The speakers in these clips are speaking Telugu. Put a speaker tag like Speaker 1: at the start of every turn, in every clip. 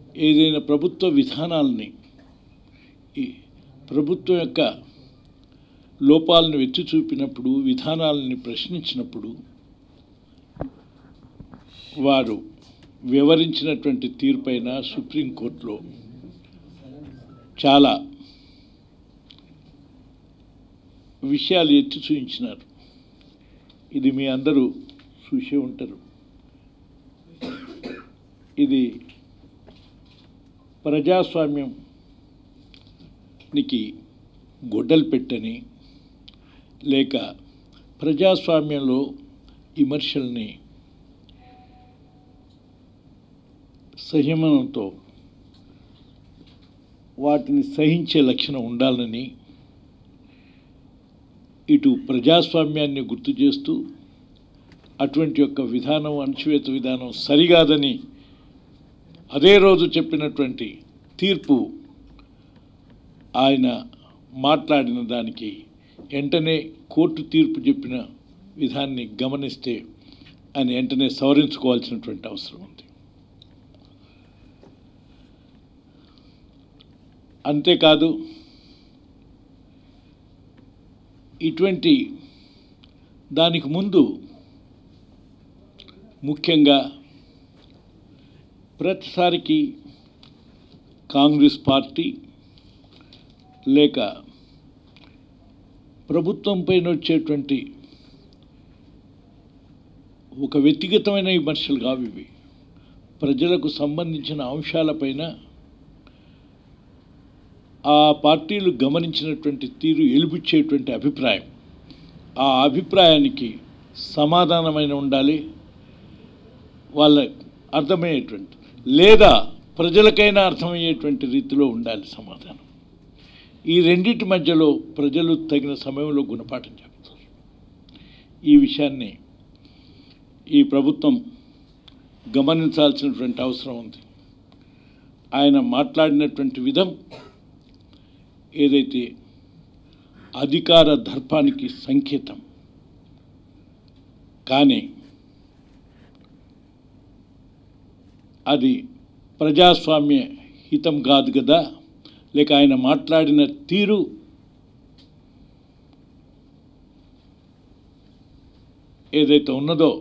Speaker 1: ఏదైనా ప్రభుత్వ విధానాలని ఈ ప్రభుత్వం యొక్క లోపాలను ఎత్తి చూపినప్పుడు విధానాలని ప్రశ్నించినప్పుడు వారు వివరించినటువంటి తీర్పైన సుప్రీంకోర్టులో చాలా విషయాలు ఎత్తి చూపించినారు ఇది మీ అందరూ చూసే ఉంటారు ఇది ప్రజాస్వామ్యంనికి గొడ్డలు పెట్టని లేక ప్రజాస్వామ్యంలో విమర్శల్ని సంయమనంతో వాటిని సహించే లక్షణం ఉండాలని ఇటు ప్రజాస్వామ్యాన్ని గుర్తు చేస్తూ అటువంటి యొక్క విధానం అణచివేత విధానం సరికాదని అదే రోజు చెప్పినటువంటి తీర్పు ఆయన మాట్లాడిన దానికి వెంటనే కోర్టు తీర్పు చెప్పిన విధాన్ని గమనిస్తే ఆయన వెంటనే సవరించుకోవాల్సినటువంటి అవసరం ఉంది అంతేకాదు ఇటువంటి దానికి ముందు ముఖ్యంగా ప్రతిసారికి కాంగ్రెస్ పార్టీ లేక ప్రభుత్వం పైన వచ్చేటువంటి ఒక వ్యక్తిగతమైన విమర్శలు కావు ఇవి ప్రజలకు సంబంధించిన అంశాలపైన ఆ పార్టీలు గమనించినటువంటి తీరు ఎలుబుచ్చేటువంటి అభిప్రాయం ఆ అభిప్రాయానికి సమాధానమైన ఉండాలి వాళ్ళ అర్థమయ్యేటువంటి లేదా ప్రజలకైనా అర్థమయ్యేటువంటి రీతిలో ఉండాలి సమాధానం ఈ రెండింటి మధ్యలో ప్రజలు తగిన సమయంలో గుణపాఠం చెప్తారు ఈ విషయాన్ని ఈ ప్రభుత్వం గమనించాల్సినటువంటి అవసరం ఉంది ఆయన మాట్లాడినటువంటి విధం ఏదైతే అధికార దర్పానికి సంకేతం కానీ అది ప్రజాస్వామ్య హితం కాదు కదా లేక ఆయన మాట్లాడిన తీరు ఏదైతే ఉన్నదో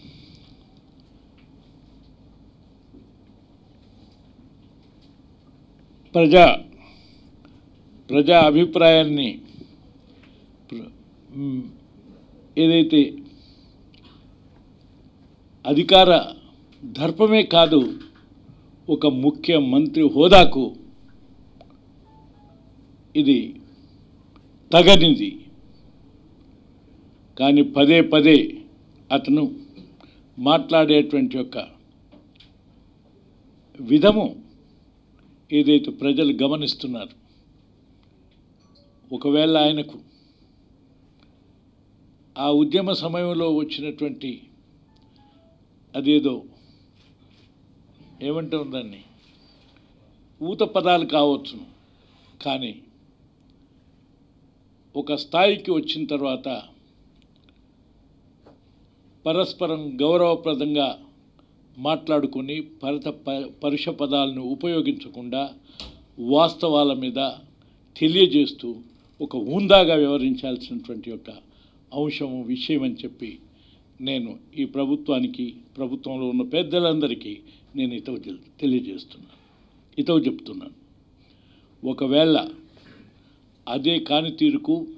Speaker 1: ప్రజా ప్రజా అభిప్రాయాన్ని ప్ర- మ్, ఏదైతే అధికార దర్పమే కాదు ఒక ముఖ్యమంత్రి హోదాకు ఇది తగనిది కానీ పదే పదే అతను మాట్లాడేటువంటి యొక్క విధము ఏదైతే ప్రజలు గమనిస్తున్నారు ఒకవేళ ఆయనకు ఆ ఉద్యమ సమయంలో వచ్చినటువంటి అదేదో ఏమంటాం దాన్ని ఊత పదాలు కావచ్చు కానీ ఒక స్థాయికి వచ్చిన తర్వాత పరస్పరం గౌరవప్రదంగా మాట్లాడుకొని పరత ప- పరుష పదాలను ఉపయోగించకుండా వాస్తవాల మీద తెలియజేస్తూ ఒక హుందాగా వ్యవహరించాల్సినటువంటి యొక్క అంశము విషయం అని చెప్పి నేను ఈ ప్రభుత్వానికి ప్రభుత్వంలో ఉన్న పెద్దలందరికీ నేను ఇతవు తెల్- తెలియజేస్తున్నాను ఇతవు చెప్తున్నాను ఒకవేళ అదే కాని తీరుకు